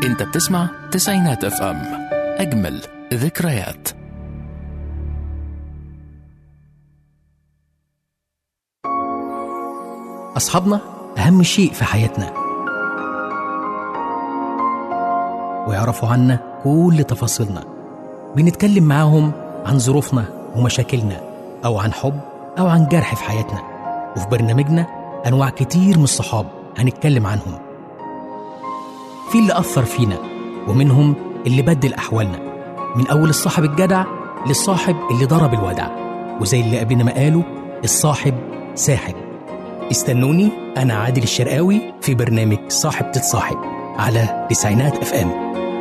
انت بتسمع تسعينات اف ام اجمل ذكريات أصحابنا أهم شيء في حياتنا ويعرفوا عنا كل تفاصيلنا بنتكلم معاهم عن ظروفنا ومشاكلنا أو عن حب أو عن جرح في حياتنا وفي برنامجنا أنواع كتير من الصحاب هنتكلم عنهم في اللي أثر فينا ومنهم اللي بدل أحوالنا من أول الصاحب الجدع للصاحب اللي ضرب الودع وزي اللي قبلنا ما قالوا الصاحب ساحب استنوني أنا عادل الشرقاوي في برنامج صاحب تتصاحب على تسعينات اف ام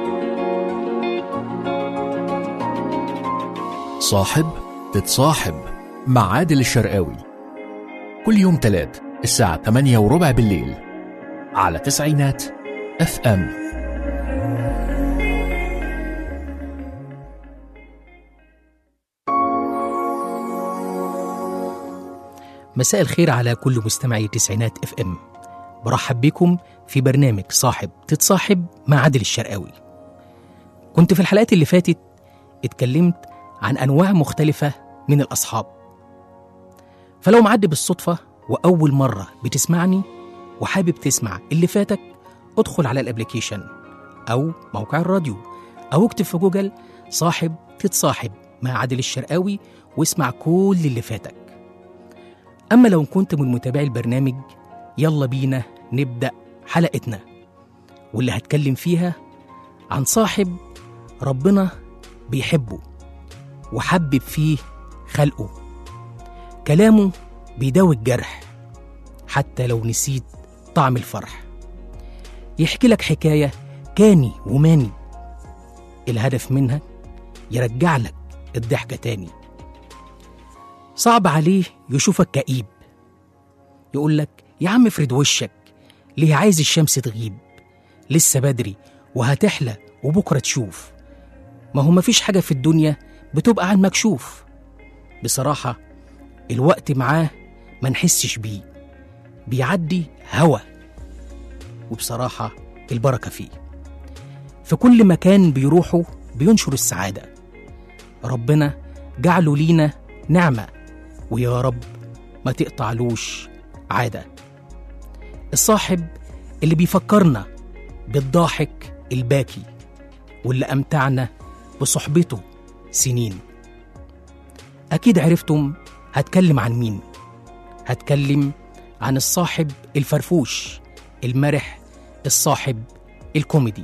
صاحب تتصاحب مع عادل الشرقاوي كل يوم تلات الساعة 8 وربع بالليل على تسعينات اف ام مساء الخير على كل مستمعي تسعينات اف ام برحب بكم في برنامج صاحب تتصاحب مع عادل الشرقاوي كنت في الحلقات اللي فاتت اتكلمت عن انواع مختلفة من الاصحاب فلو معدي بالصدفة واول مرة بتسمعني وحابب تسمع اللي فاتك ادخل على الابليكيشن او موقع الراديو او اكتب في جوجل صاحب تتصاحب مع عادل الشرقاوي واسمع كل اللي فاتك أما لو كنت من متابعي البرنامج يلا بينا نبدأ حلقتنا واللي هتكلم فيها عن صاحب ربنا بيحبه وحبب فيه خلقه كلامه بيداوي الجرح حتى لو نسيت طعم الفرح يحكي لك حكاية كاني وماني الهدف منها يرجع لك الضحكة تاني صعب عليه يشوفك كئيب يقول لك يا عم افرد وشك ليه عايز الشمس تغيب لسه بدري وهتحلى وبكرة تشوف ما هو مفيش حاجة في الدنيا بتبقى عن مكشوف بصراحة الوقت معاه ما نحسش بيه بيعدي هوا وبصراحة البركة فيه في كل مكان بيروحوا بينشر السعادة ربنا جعله لينا نعمة ويا رب ما تقطعلوش عادة الصاحب اللي بيفكرنا بالضاحك الباكي واللي أمتعنا بصحبته سنين أكيد عرفتم هتكلم عن مين هتكلم عن الصاحب الفرفوش المرح الصاحب الكوميدي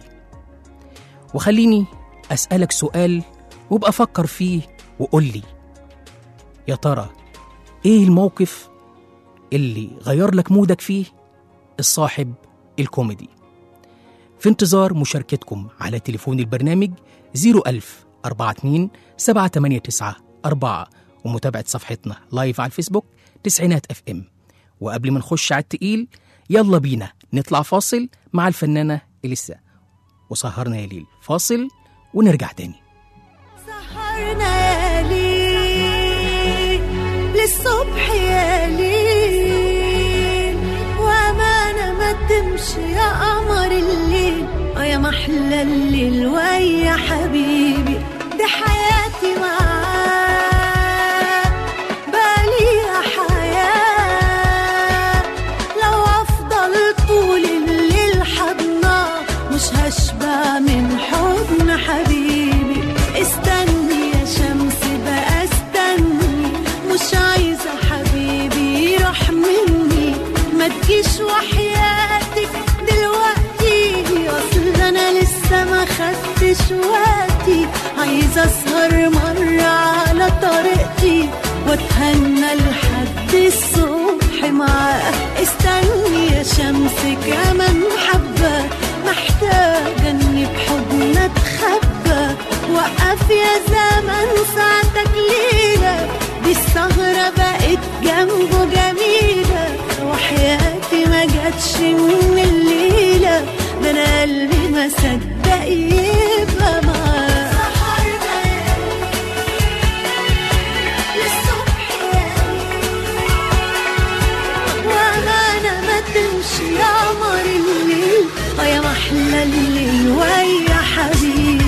وخليني أسألك سؤال وابقى فكر فيه وقول لي يا ترى ايه الموقف اللي غير لك مودك فيه الصاحب الكوميدي في انتظار مشاركتكم على تليفون البرنامج 01000 42 789 4 ومتابعة صفحتنا لايف على الفيسبوك تسعينات اف ام وقبل ما نخش على التقيل يلا بينا نطلع فاصل مع الفنانة إليسا وسهرنا يا ليل فاصل ونرجع تاني سهرنا يا ليل للصبح يا ليل وامانة ما تمشي يا قمر الليل ويا محلى الليل ويا حبيبي دي حياتي معاك بقاليها حياة لو أفضل طول الليل حضناك مش هشبع من حضن حبيبي استني يا شمس بقى استني مش عايزة حبيبي يروح مني ما تجيش وحياتك دلوقتي اصل انا لسه ما خدتش وقتي عايزة اسهر مرة على طريقتي واتهنى لحد الصبح معاه استني يا شمس كمان حبة محتاجة اني بحضن اتخبى وقف يا زمن ساعتك ليلة دي السهرة بقت جنبه جميلة وحياتي ما جاتش من الليلة ده انا قلبي ما صدق يبقى معاه للصبح يا وأمانة ما تمشي يا قمر الليل ويا محلى الليل ويا حبيبي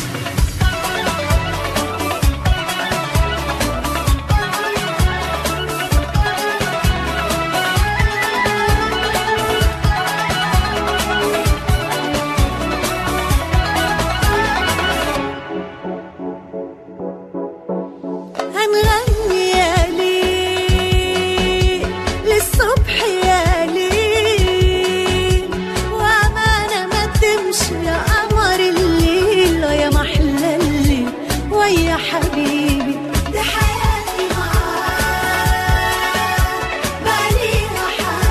هنغني يا ليل للصبح يا ليل وأمانة ما تمشي يا قمر الليل ويا محلى الليل ويا حبيبي دي حياتي معاك بقاليها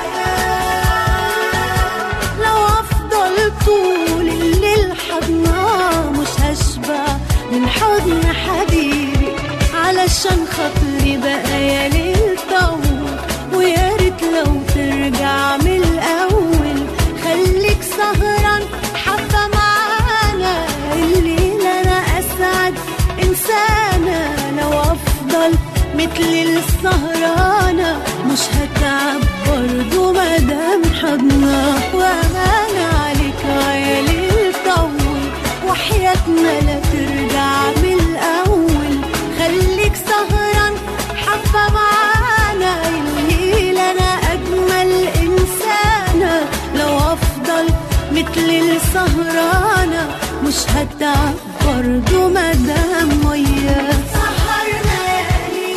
حياة لو أفضل طول الليل حضناه مش هشبع من حضن حبيبي علشان خاطري بقى يا ليل طول ويا ريت لو ترجع من الأول خليك سهران حبة معانا الليل أنا أسعد إنسانة لو أفضل مثل السهرانة مش هتعب برضه مادام حضنا وأمانة عليك يا ليل طول وحياتنا لا ترجع من الأول خليك سهران حبة معانا الليل أنا أجمل إنسانة لو أفضل مثل السهرانة مش هتعب برضه مادام وياك سهرنا يا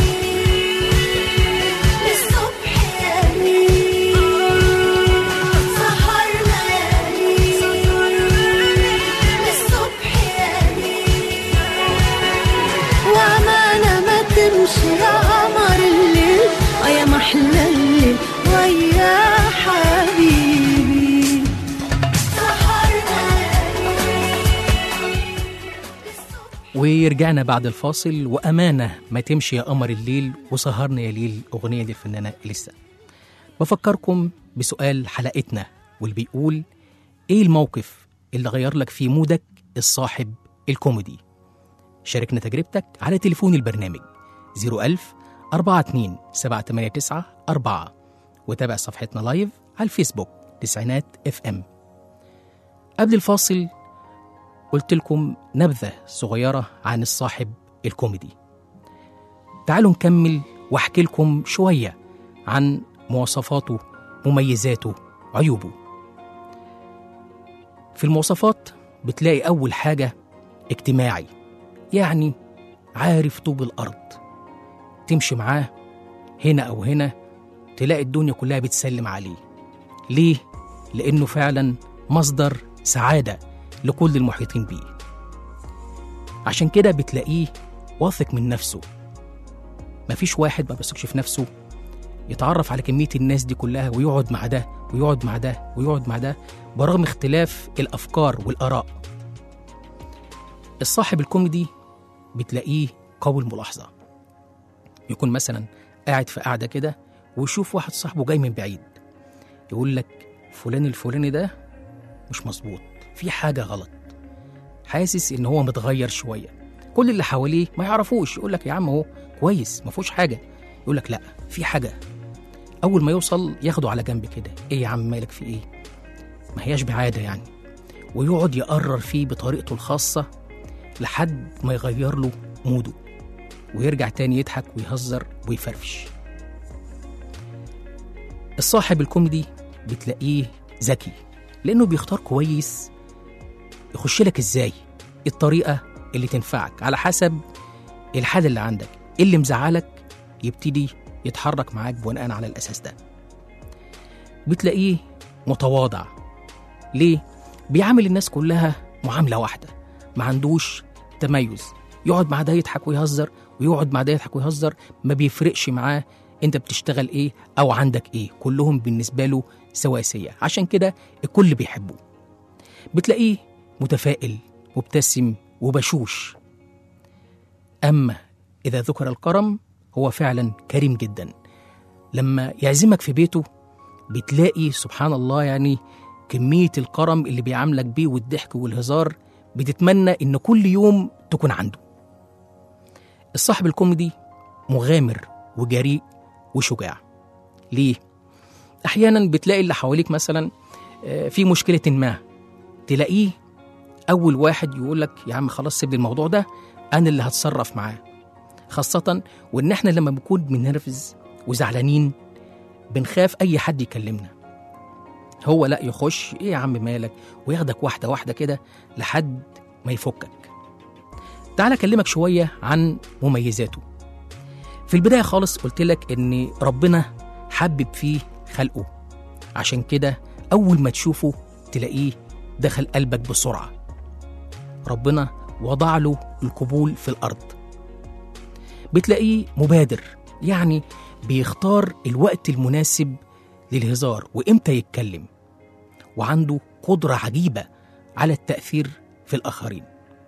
ليل للصبح يا ليل سهرنا يا ليل للصبح يا ليل وأمانة ما تمشي يا قمر الليل ويا محلى الليل ويا حبيبي سهرنا يا ورجعنا بعد الفاصل وأمانة ما تمشي يا قمر الليل وسهرنا يا ليل أغنية للفنانة لسه بفكركم بسؤال حلقتنا واللي بيقول إيه الموقف اللي غير لك في مودك الصاحب الكوميدي شاركنا تجربتك على تليفون البرنامج 01000 42 789 4 وتابع صفحتنا لايف على الفيسبوك تسعينات اف ام قبل الفاصل قلت لكم نبذة صغيرة عن الصاحب الكوميدي تعالوا نكمل واحكي لكم شوية عن مواصفاته مميزاته عيوبه في المواصفات بتلاقي أول حاجة اجتماعي يعني عارف طوب الأرض تمشي معاه هنا أو هنا تلاقي الدنيا كلها بتسلم عليه ليه؟ لأنه فعلا مصدر سعادة لكل المحيطين بيه عشان كده بتلاقيه واثق من نفسه مفيش واحد ما بيثقش في نفسه يتعرف على كمية الناس دي كلها ويقعد مع ده ويقعد مع ده ويقعد مع ده برغم اختلاف الأفكار والآراء الصاحب الكوميدي بتلاقيه قوي الملاحظة يكون مثلا قاعد في قاعدة كده ويشوف واحد صاحبه جاي من بعيد يقول لك فلان الفلاني ده مش مظبوط في حاجة غلط حاسس إن هو متغير شوية كل اللي حواليه ما يعرفوش يقول لك يا عم هو كويس ما فيهوش حاجة يقول لك لا في حاجة أول ما يوصل ياخده على جنب كده إيه يا عم مالك في إيه ما هياش بعادة يعني ويقعد يقرر فيه بطريقته الخاصة لحد ما يغير له موده ويرجع تاني يضحك ويهزر ويفرفش الصاحب الكوميدي بتلاقيه ذكي لأنه بيختار كويس يخش لك ازاي الطريقة اللي تنفعك على حسب الحال اللي عندك إيه اللي مزعلك يبتدي يتحرك معاك بناء على الأساس ده بتلاقيه متواضع ليه؟ بيعامل الناس كلها معاملة واحدة ما عندوش تميز يقعد مع ده يضحك ويهزر ويقعد مع ده يضحك ويهزر ما بيفرقش معاه انت بتشتغل ايه او عندك ايه كلهم بالنسبة له سواسية عشان كده الكل بيحبه بتلاقيه متفائل مبتسم وبشوش أما إذا ذكر الكرم هو فعلا كريم جدا لما يعزمك في بيته بتلاقي سبحان الله يعني كمية الكرم اللي بيعاملك بيه والضحك والهزار بتتمنى إن كل يوم تكون عنده الصاحب الكوميدي مغامر وجريء وشجاع ليه؟ أحيانا بتلاقي اللي حواليك مثلا آه، في مشكلة ما تلاقيه اول واحد يقول لك يا عم خلاص سيب لي الموضوع ده انا اللي هتصرف معاه خاصة وإن إحنا لما بنكون بنرفز وزعلانين بنخاف أي حد يكلمنا هو لا يخش إيه يا عم مالك وياخدك واحدة واحدة كده لحد ما يفكك تعال أكلمك شوية عن مميزاته في البداية خالص قلت لك إن ربنا حبب فيه خلقه عشان كده أول ما تشوفه تلاقيه دخل قلبك بسرعة ربنا وضع له القبول في الأرض بتلاقيه مبادر يعني بيختار الوقت المناسب للهزار وإمتى يتكلم وعنده قدرة عجيبة على التأثير في الآخرين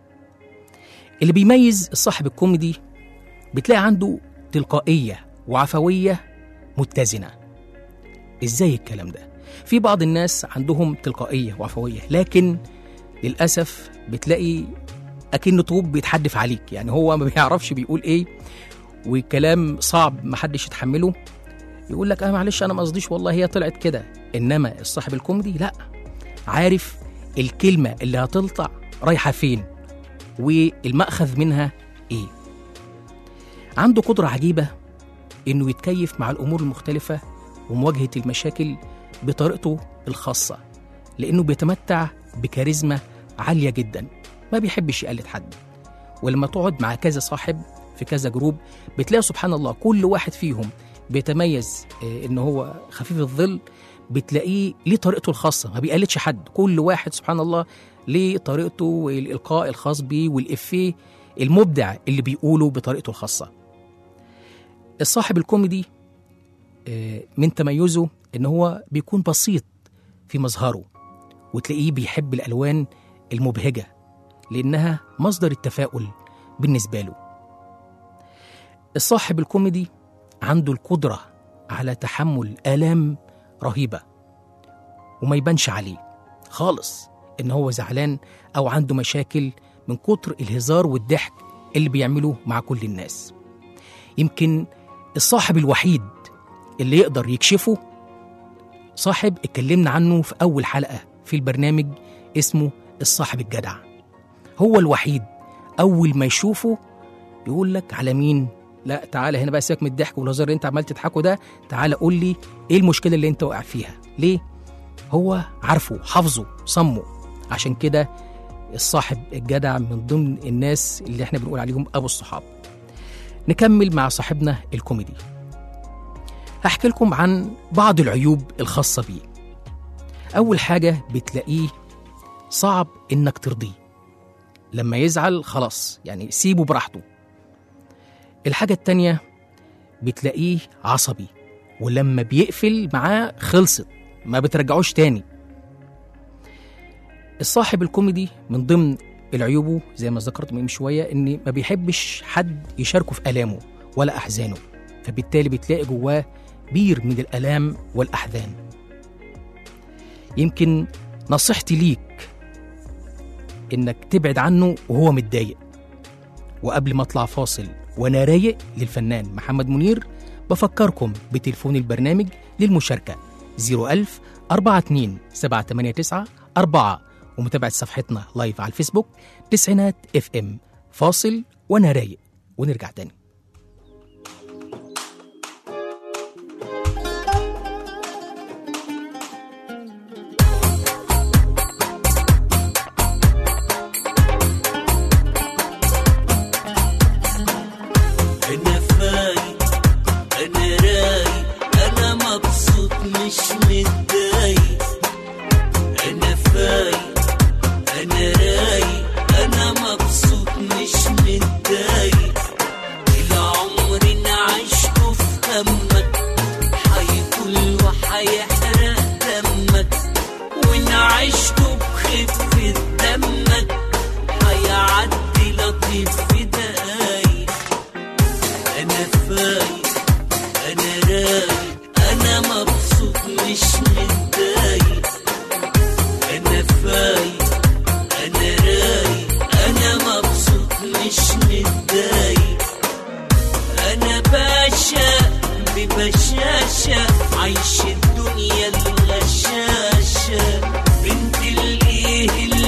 اللي بيميز الصاحب الكوميدي بتلاقي عنده تلقائية وعفوية متزنة إزاي الكلام ده؟ في بعض الناس عندهم تلقائية وعفوية لكن للأسف بتلاقي أكن طوب بيتحدف عليك يعني هو ما بيعرفش بيقول إيه وكلام صعب محدش يتحمله يقول لك اه معلش انا ما قصديش والله هي طلعت كده انما الصاحب الكوميدي لا عارف الكلمه اللي هتطلع رايحه فين والمأخذ منها ايه عنده قدره عجيبه انه يتكيف مع الامور المختلفه ومواجهه المشاكل بطريقته الخاصه لانه بيتمتع بكاريزما عاليه جدا ما بيحبش يقلد حد ولما تقعد مع كذا صاحب في كذا جروب بتلاقي سبحان الله كل واحد فيهم بيتميز آه، ان هو خفيف الظل بتلاقيه ليه طريقته الخاصه ما بيقلدش حد كل واحد سبحان الله ليه طريقته والالقاء الخاص بيه والافيه المبدع اللي بيقوله بطريقته الخاصه الصاحب الكوميدي آه، من تميزه ان هو بيكون بسيط في مظهره وتلاقيه بيحب الالوان المبهجه لانها مصدر التفاؤل بالنسبه له الصاحب الكوميدي عنده القدرة على تحمل آلام رهيبة وما يبانش عليه خالص إن هو زعلان أو عنده مشاكل من كتر الهزار والضحك اللي بيعمله مع كل الناس يمكن الصاحب الوحيد اللي يقدر يكشفه صاحب اتكلمنا عنه في أول حلقة في البرنامج اسمه الصاحب الجدع هو الوحيد أول ما يشوفه يقول لك على مين لا تعالى هنا بقى سيبك من الضحك والهزار اللي انت عمال تضحكه ده تعالى قول لي ايه المشكله اللي انت واقع فيها ليه هو عارفه حافظه صمه عشان كده الصاحب الجدع من ضمن الناس اللي احنا بنقول عليهم ابو الصحاب نكمل مع صاحبنا الكوميدي هحكي لكم عن بعض العيوب الخاصه بيه اول حاجه بتلاقيه صعب انك ترضيه لما يزعل خلاص يعني سيبه براحته الحاجة التانية بتلاقيه عصبي ولما بيقفل معاه خلصت ما بترجعوش تاني الصاحب الكوميدي من ضمن العيوبه زي ما ذكرت من شوية إن ما بيحبش حد يشاركه في آلامه ولا أحزانه فبالتالي بتلاقي جواه بير من الآلام والأحزان يمكن نصيحتي ليك إنك تبعد عنه وهو متضايق وقبل ما اطلع فاصل وانا رايق للفنان محمد منير بفكركم بتليفون البرنامج للمشاركة 01000 42 789 4 ومتابعة صفحتنا لايف على الفيسبوك تسعينات اف ام فاصل وانا رايق ونرجع تاني انا فايق انا رايق انا مبسوط مش متضايق انا فايق انا رايق انا مبسوط مش متضايق العمر اللي عشته في همك هيطول وهيحرق دمك وان عشته بخفة دمك هيعدي لطيف في دقايق انا فايق انا رايق انا مبسوط مش متضايق انا فايق انا رايق انا مبسوط مش متضايق انا باشا ببشاشة عايش الدنيا الغشاشة بنت الايه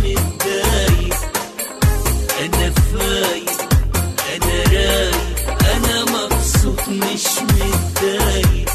متضايق انا فايق انا رايق انا مبسوط مش متضايق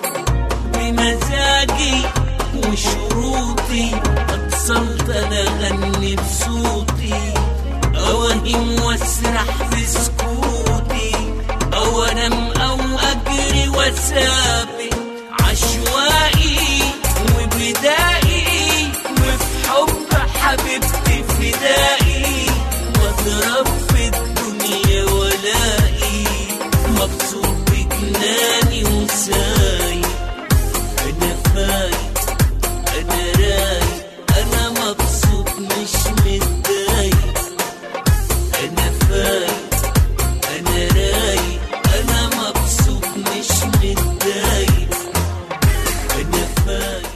بمزاجي وشروطي اتصلت انا اغني بصوتي اوهم واسرح في سكوتي او انام او اجري واسابق عشوائي وبدائي وفي حب حبيبتي فدائي واضرب في الدنيا ولائي مبسوط بجناني وسايق انا فايق انا رايق انا مبسوط مش متضايق انا فايق انا رايق انا مبسوط مش متضايق انا فايق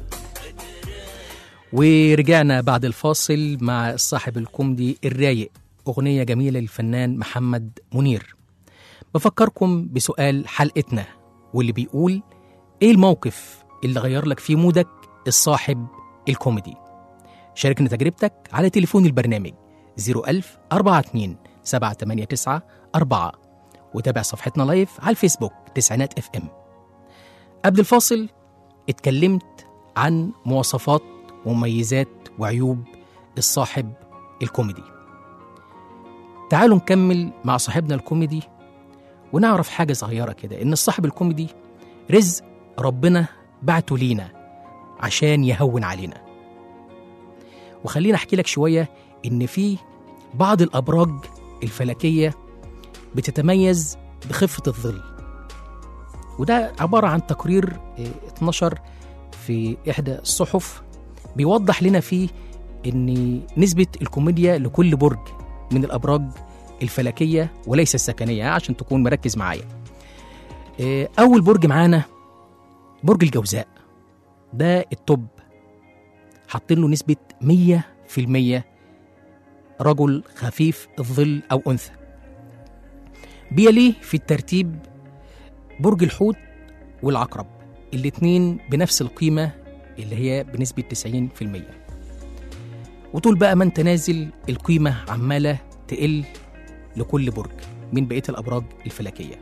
ورجعنا بعد الفاصل مع الصاحب الكوميدي الرايق أغنية جميلة للفنان محمد منير بفكركم بسؤال حلقتنا واللي بيقول إيه الموقف اللي غير لك فيه مودك الصاحب الكوميدي شاركنا تجربتك على تليفون البرنامج 01000 42 789 4 وتابع صفحتنا لايف على الفيسبوك تسعينات اف ام قبل الفاصل اتكلمت عن مواصفات ومميزات وعيوب الصاحب الكوميدي تعالوا نكمل مع صاحبنا الكوميدي ونعرف حاجة صغيرة كده إن الصاحب الكوميدي رزق ربنا بعته لينا عشان يهون علينا وخلينا أحكي لك شوية إن في بعض الأبراج الفلكية بتتميز بخفة الظل وده عبارة عن تقرير اه، اتنشر في إحدى الصحف بيوضح لنا فيه إن نسبة الكوميديا لكل برج من الأبراج الفلكية وليس السكنية عشان تكون مركز معايا اه، أول برج معانا برج الجوزاء ده التوب حاطين له نسبة 100% رجل خفيف الظل أو أنثى بيليه في الترتيب برج الحوت والعقرب الاتنين بنفس القيمة اللي هي بنسبة 90% وطول بقى ما انت نازل القيمة عمالة تقل لكل برج من بقية الأبراج الفلكية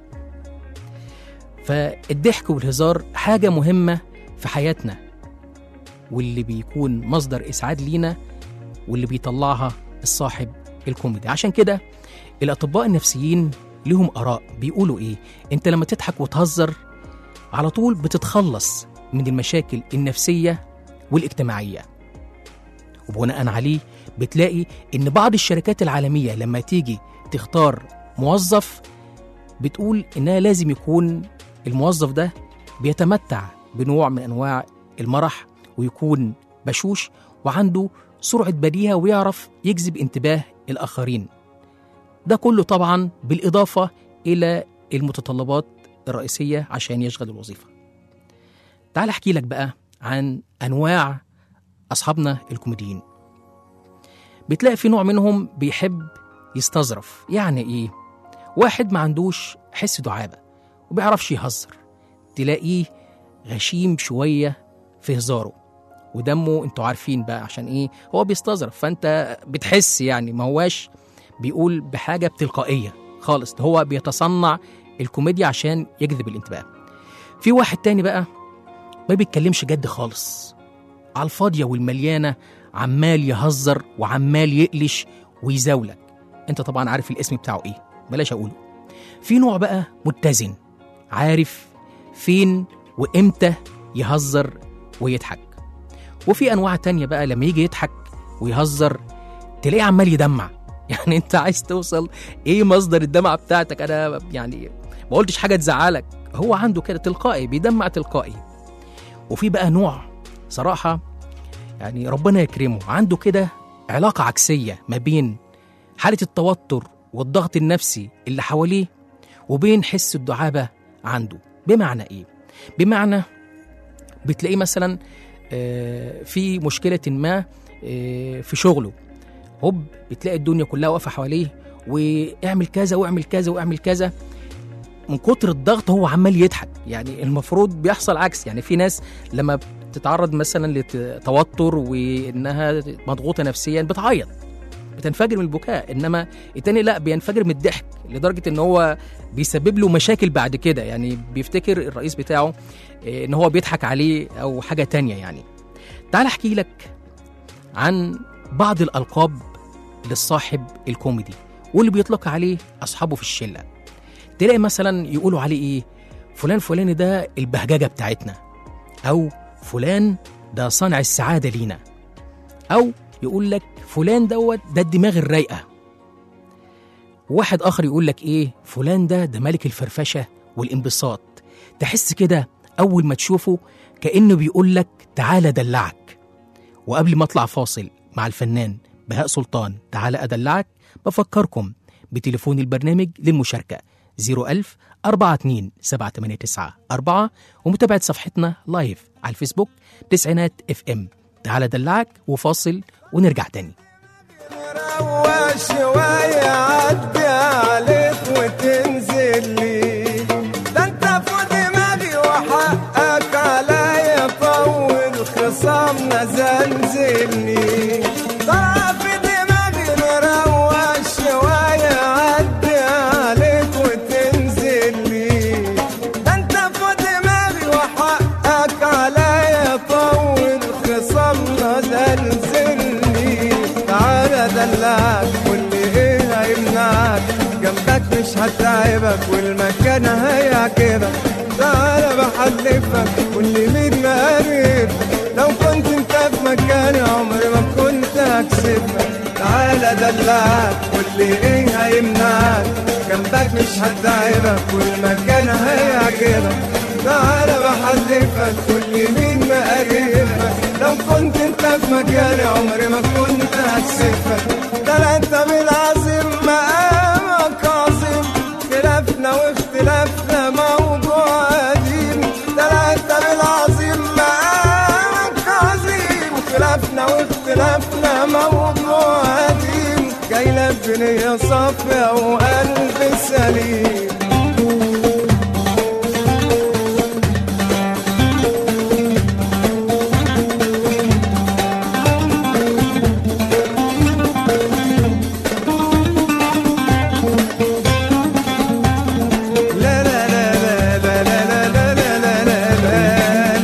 فالضحك والهزار حاجة مهمة في حياتنا واللي بيكون مصدر إسعاد لينا واللي بيطلعها الصاحب الكوميدي عشان كده الأطباء النفسيين لهم آراء بيقولوا إيه أنت لما تضحك وتهزر على طول بتتخلص من المشاكل النفسية والاجتماعية وبناء عليه بتلاقي إن بعض الشركات العالمية لما تيجي تختار موظف بتقول إنها لازم يكون الموظف ده بيتمتع بنوع من أنواع المرح ويكون بشوش وعنده سرعة بديهة ويعرف يجذب انتباه الآخرين ده كله طبعا بالإضافة إلى المتطلبات الرئيسية عشان يشغل الوظيفة تعال أحكي لك بقى عن أنواع أصحابنا الكوميديين بتلاقي في نوع منهم بيحب يستظرف يعني إيه؟ واحد ما عندوش حس دعابة وبيعرفش يهزر تلاقيه غشيم شوية في هزاره ودمه انتوا عارفين بقى عشان ايه هو بيستظرف فانت بتحس يعني ما هواش بيقول بحاجة بتلقائية خالص ده هو بيتصنع الكوميديا عشان يجذب الانتباه في واحد تاني بقى ما بيتكلمش جد خالص على الفاضية والمليانة عمال يهزر وعمال يقلش ويزاولك انت طبعا عارف الاسم بتاعه ايه بلاش اقوله في نوع بقى متزن عارف فين وامتى يهزر ويضحك وفي انواع تانية بقى لما يجي يضحك ويهزر تلاقيه عمال يدمع يعني انت عايز توصل ايه مصدر الدمعة بتاعتك انا يعني ما قلتش حاجة تزعلك هو عنده كده تلقائي بيدمع تلقائي وفي بقى نوع صراحة يعني ربنا يكرمه عنده كده علاقة عكسية ما بين حالة التوتر والضغط النفسي اللي حواليه وبين حس الدعابة عنده بمعنى ايه؟ بمعنى بتلاقيه مثلا آه، في مشكلة ما آه، في شغله هوب بتلاقي الدنيا كلها واقفة حواليه واعمل كذا واعمل كذا واعمل كذا من كتر الضغط هو عمال يضحك يعني المفروض بيحصل عكس يعني في ناس لما تتعرض مثلا لتوتر وانها مضغوطه نفسيا بتعيط بتنفجر من البكاء انما التاني لا بينفجر من الضحك لدرجه ان هو بيسبب له مشاكل بعد كده يعني بيفتكر الرئيس بتاعه إيه، ان هو بيضحك عليه او حاجه تانية يعني تعال احكي لك عن بعض الالقاب للصاحب الكوميدي واللي بيطلق عليه اصحابه في الشله تلاقي مثلا يقولوا عليه ايه فلان فلاني ده البهججه بتاعتنا او فلان ده صانع السعاده لينا او يقول لك فلان دوت ده الدماغ الرايقه واحد اخر يقول لك ايه فلان ده ده ملك الفرفشه والانبساط تحس كده اول ما تشوفه كانه بيقول لك تعالى دلعك وقبل ما اطلع فاصل مع الفنان بهاء سلطان تعالى ادلعك بفكركم بتليفون البرنامج للمشاركه 01000 42 789 4 ومتابعه صفحتنا لايف على الفيسبوك تسعينات اف ام تعالى دلعك وفاصل ونرجع تاني روق شوية عدي عليك وتنزل لي ده انت في دماغي وحقك عليا طول خصامنا زلزلني طلع في دماغي نروق شوية عدي عليك وتنزل لي ده انت في دماغي وحقك عليا طول خصامنا زلزلني تعالى دلعك واللي ايه هيمنعك جنبك مش هتعبك والمكان هيعجبك تعالى بحلفك واللي مين مقرب لو كنت انت في مكاني عمري ما كنت هكسبك تعالى دلعك واللي ايه هيمنعك جنبك مش هتعبك والمكان هيعجبك تعالى بحلفك واللي مين مقربك لو كنت انت في مكاني عمري ما كنت هكسفك ده لا انت بالعظيم مقامك عظيم خلافنا واختلافنا موضوع قديم ده لا انت بالعظيم مقامك عظيم خلافنا واختلافنا موضوع قديم جاي لك بنية صافية وقلب سليم لا لا لا لا لا لا لا لا لا لا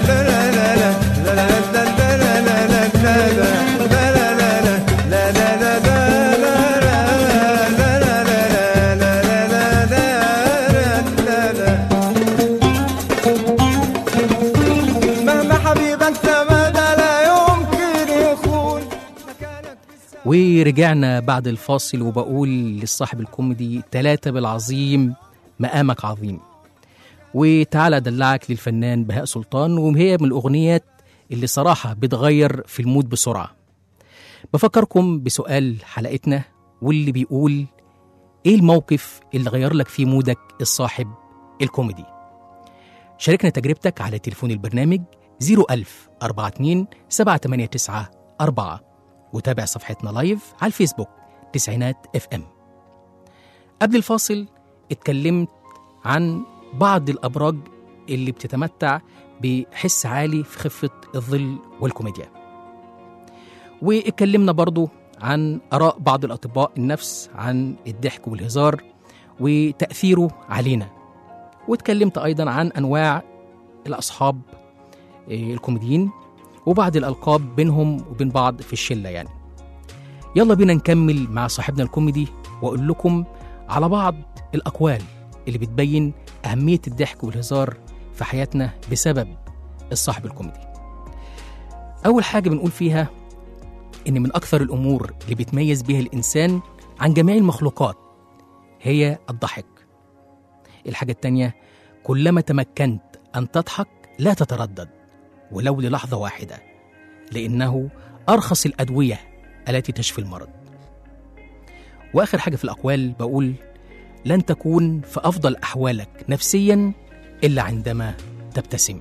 مهما حبيبك تمادى لا يمكن يخون مكانك ورجعنا بعد الفاصل وبقول للصاحب الكوميدي تلاتة بالعظيم مقامك عظيم وتعالى أدلعك للفنان بهاء سلطان وهي من الأغنيات اللي صراحة بتغير في المود بسرعة بفكركم بسؤال حلقتنا واللي بيقول إيه الموقف اللي غير لك فيه مودك الصاحب الكوميدي شاركنا تجربتك على تليفون البرنامج 01000 42 789 4 وتابع صفحتنا لايف على الفيسبوك تسعينات اف ام قبل الفاصل اتكلمت عن بعض الابراج اللي بتتمتع بحس عالي في خفه الظل والكوميديا واتكلمنا برضو عن اراء بعض الاطباء النفس عن الضحك والهزار وتاثيره علينا واتكلمت ايضا عن انواع الاصحاب إيه، الكوميديين وبعض الالقاب بينهم وبين بعض في الشله يعني يلا بينا نكمل مع صاحبنا الكوميدي واقول لكم على بعض الاقوال اللي بتبين اهميه الضحك والهزار في حياتنا بسبب الصاحب الكوميدي اول حاجه بنقول فيها ان من اكثر الامور اللي بيتميز بها الانسان عن جميع المخلوقات هي الضحك الحاجه التانيه كلما تمكنت ان تضحك لا تتردد ولو للحظه واحده لانه ارخص الادويه التي تشفي المرض واخر حاجه في الاقوال بقول لن تكون في افضل احوالك نفسيا الا عندما تبتسم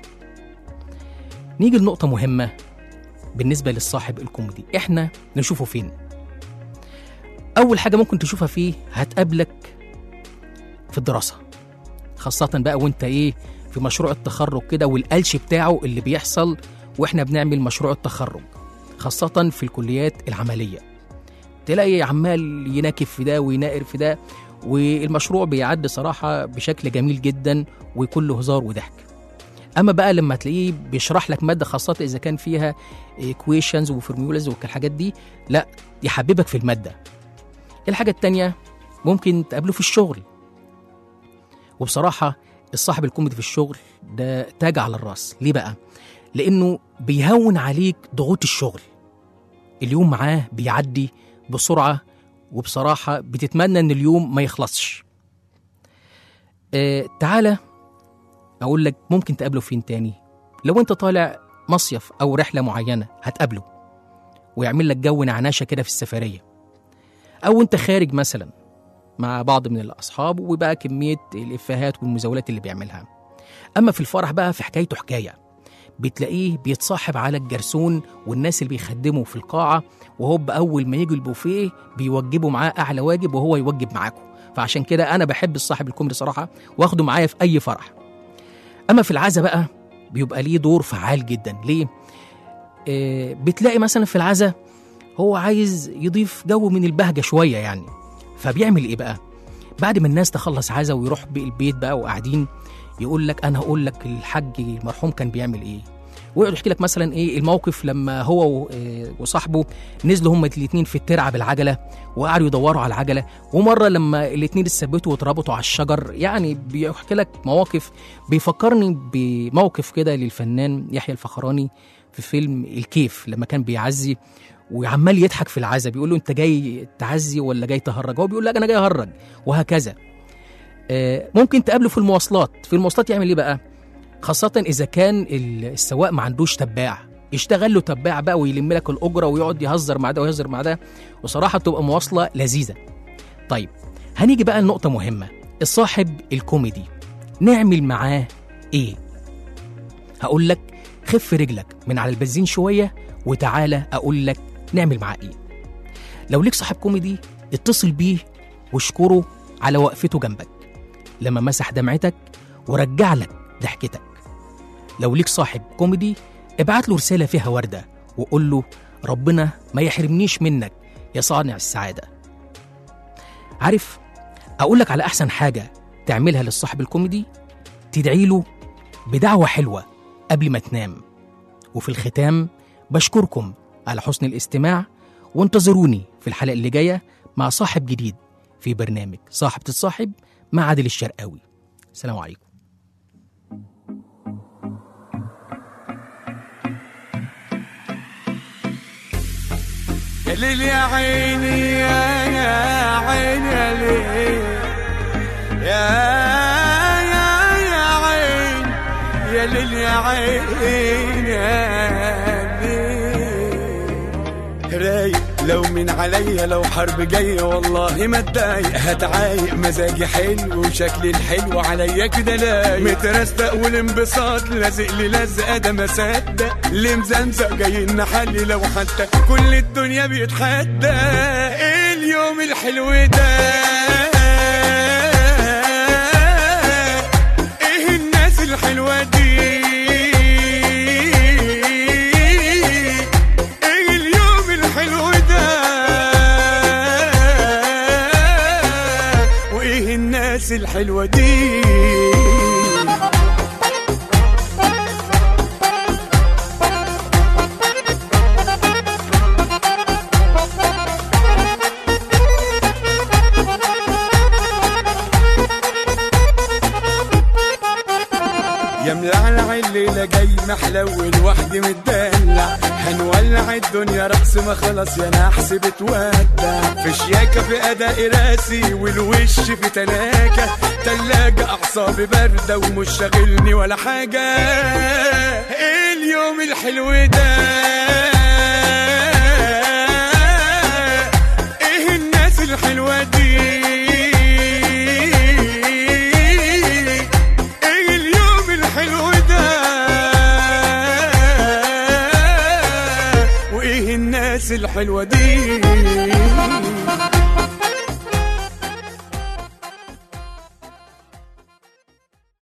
نيجي لنقطه مهمه بالنسبه للصاحب الكوميدي احنا نشوفه فين اول حاجه ممكن تشوفها فيه هتقابلك في الدراسه خاصه بقى وانت ايه في مشروع التخرج كده والقلش بتاعه اللي بيحصل واحنا بنعمل مشروع التخرج خاصة في الكليات العملية تلاقي عمال يناكف في ده ويناقر في ده والمشروع بيعدي صراحة بشكل جميل جدا وكله هزار وضحك اما بقى لما تلاقيه بيشرح لك ماده خاصه اذا كان فيها ايكويشنز وفورمولاز والحاجات دي لا يحببك في الماده الحاجه التانية ممكن تقابله في الشغل وبصراحه الصاحب الكوميدي في الشغل ده تاج على الراس ليه بقى لانه بيهون عليك ضغوط الشغل اليوم معاه بيعدي بسرعه وبصراحه بتتمنى ان اليوم ما يخلصش آه تعالى اقول لك ممكن تقابله فين تاني لو انت طالع مصيف او رحله معينه هتقابله ويعمل لك جو نعناشه كده في السفريه او انت خارج مثلا مع بعض من الاصحاب وبقى كميه الافيهات والمزاولات اللي بيعملها اما في الفرح بقى في حكايته حكايه بتلاقيه بيتصاحب على الجرسون والناس اللي بيخدموا في القاعه وهوب اول ما يجي البوفيه بيوجبوا معاه اعلى واجب وهو يوجب معاكم فعشان كده انا بحب الصاحب الكوميدي صراحه واخده معايا في اي فرح اما في العزا بقى بيبقى ليه دور فعال جدا ليه آه بتلاقي مثلا في العزا هو عايز يضيف جو من البهجه شويه يعني فبيعمل ايه بقى بعد ما الناس تخلص عزا ويروح بقى البيت بقى وقاعدين يقول لك انا هقول لك الحاج المرحوم كان بيعمل ايه ويقعد يحكي لك مثلا ايه الموقف لما هو و- آه وصاحبه نزلوا هما الاثنين في الترعه بالعجله وقعدوا يدوروا على العجله ومره لما الاثنين اتثبتوا واتربطوا على الشجر يعني بيحكي لك مواقف بيفكرني بموقف كده للفنان يحيى الفخراني في فيلم الكيف لما كان بيعزي وعمال يضحك في العزا بيقول له انت جاي تعزي ولا جاي تهرج هو بيقول لك انا جاي اهرج وهكذا آه، ممكن تقابله في المواصلات في المواصلات يعمل ايه بقى خاصة إذا كان السواق ما عندوش تباع يشتغل له تباع بقى ويلم لك الأجرة ويقعد يهزر مع ده ويهزر مع ده وصراحة بتبقى مواصلة لذيذة طيب هنيجي بقى لنقطة مهمة الصاحب الكوميدي نعمل معاه إيه هقول لك خف رجلك من على البنزين شوية وتعالى أقول لك نعمل معاه إيه لو ليك صاحب كوميدي اتصل بيه واشكره على وقفته جنبك لما مسح دمعتك ورجع لك ضحكتك لو ليك صاحب كوميدي ابعت له رسالة فيها وردة وقول له ربنا ما يحرمنيش منك يا صانع السعادة عارف أقول لك على أحسن حاجة تعملها للصاحب الكوميدي تدعي له بدعوة حلوة قبل ما تنام وفي الختام بشكركم على حسن الاستماع وانتظروني في الحلقة اللي جاية مع صاحب جديد في برنامج صاحب تتصاحب مع عادل الشرقاوي السلام عليكم يا ليل يا عيني يا يا عيني يا ليل يا يا يا عين يا ليل يا عين يا ليل رايق لو من عليا لو حرب جاية والله ما اتضايق هتعايق مزاجي حلو وشكلي الحلو عليا كده لايق مترستق والانبساط لازق لي لزقة ده ما صدق اللي مزمزق جاي نحلي لو حتى كل الدنيا بيتحدى إيه اليوم الحلو ده ايه الناس الحلوة دي ايه اليوم الحلو ده وايه الناس الحلوة دي يا ملعلع الليلة جاي محلول وحدي متدلع هنولع الدنيا رقص ما خلاص يا نحس بتودع في شياكة في أداء راسي والوش في تلاجة تلاجة أعصابي باردة ومش شاغلني ولا حاجة إيه اليوم الحلو ده ايه الناس الحلوة دي ايه اليوم الحلو ده وايه الناس الحلوة دي